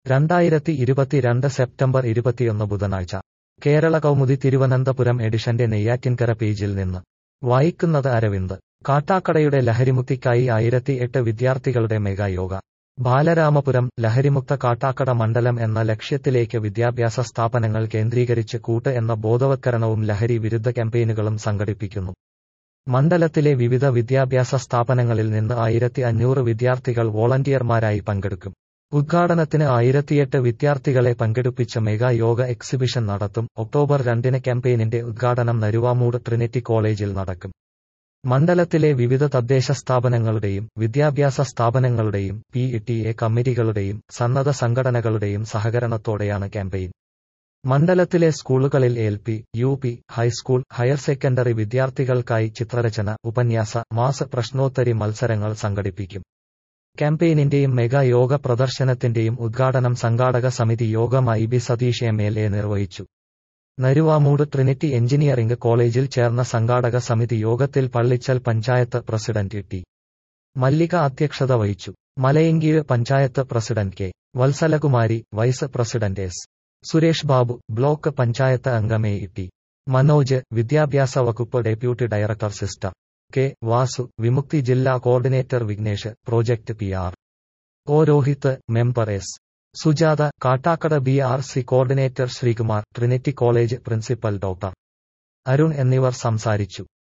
രണ്ടായിരത്തി ഇരുപത്തിരണ്ട് സെപ്റ്റംബർ ഇരുപത്തിയൊന്ന് ബുധനാഴ്ച കേരള കൗമുദി തിരുവനന്തപുരം എഡിഷന്റെ നെയ്യാറ്റിൻകര പേജിൽ നിന്ന് വായിക്കുന്നത് അരവിന്ദ് കാട്ടാക്കടയുടെ ലഹരിമുക്തിക്കായി ആയിരത്തി എട്ട് വിദ്യാർത്ഥികളുടെ മെഗായോഗ ബാലരാമപുരം ലഹരിമുക്ത കാട്ടാക്കട മണ്ഡലം എന്ന ലക്ഷ്യത്തിലേക്ക് വിദ്യാഭ്യാസ സ്ഥാപനങ്ങൾ കേന്ദ്രീകരിച്ച് കൂട്ട് എന്ന ബോധവത്കരണവും ലഹരി വിരുദ്ധ ക്യാമ്പയിനുകളും സംഘടിപ്പിക്കുന്നു മണ്ഡലത്തിലെ വിവിധ വിദ്യാഭ്യാസ സ്ഥാപനങ്ങളിൽ നിന്ന് ആയിരത്തി അഞ്ഞൂറ് വിദ്യാർത്ഥികൾ വോളണ്ടിയർമാരായി പങ്കെടുക്കും ഉദ്ഘാടനത്തിന് ആയിരത്തിയെട്ട് വിദ്യാർത്ഥികളെ പങ്കെടുപ്പിച്ച മെഗാ യോഗ എക്സിബിഷൻ നടത്തും ഒക്ടോബർ രണ്ടിന് ക്യാമ്പയിനിന്റെ ഉദ്ഘാടനം നരുവാമൂട് ട്രിനിറ്റി കോളേജിൽ നടക്കും മണ്ഡലത്തിലെ വിവിധ തദ്ദേശ സ്ഥാപനങ്ങളുടെയും വിദ്യാഭ്യാസ സ്ഥാപനങ്ങളുടെയും പി ടി എ കമ്മിറ്റികളുടെയും സന്നദ്ധ സംഘടനകളുടെയും സഹകരണത്തോടെയാണ് ക്യാമ്പയിൻ മണ്ഡലത്തിലെ സ്കൂളുകളിൽ L P U P high school higher secondary വിദ്യാർത്ഥികൾക്കായി ചിത്രരചന ഉപന്യാസ മാസ പ്രശ്നോത്തരി മത്സരങ്ങൾ സംഘടിപ്പിക്കും ക്യാമ്പയിനിന്റെയും മെഗാ യോഗ പ്രദർശനത്തിന്റെയും ഉദ്ഘാടനം സംഘാടക സമിതി യോഗം I B Sathish M L A നിർവഹിച്ചു നരുവാമൂട് ട്രിനിറ്റി എഞ്ചിനീയറിംഗ് കോളേജിൽ ചേർന്ന സംഘാടക സമിതി യോഗത്തിൽ പള്ളിച്ചൽ പഞ്ചായത്ത് പ്രസിഡന്റ് ടി മല്ലിക അധ്യക്ഷത വഹിച്ചു Malayinkeezh panchayat president K Vatsalakumari vice president S Suresh Babu block panchayat അംഗം എ ടി മനോജ് വിദ്യാഭ്യാസ വകുപ്പ് deputy director sister K Vasu Vimukthi ജില്ലാ coordinator Vignesh project P R O Rohith member S Sujatha Kattakada B R C coordinator Sreekumar Trinity college principal doctor Arun എന്നിവർ സംസാരിച്ചു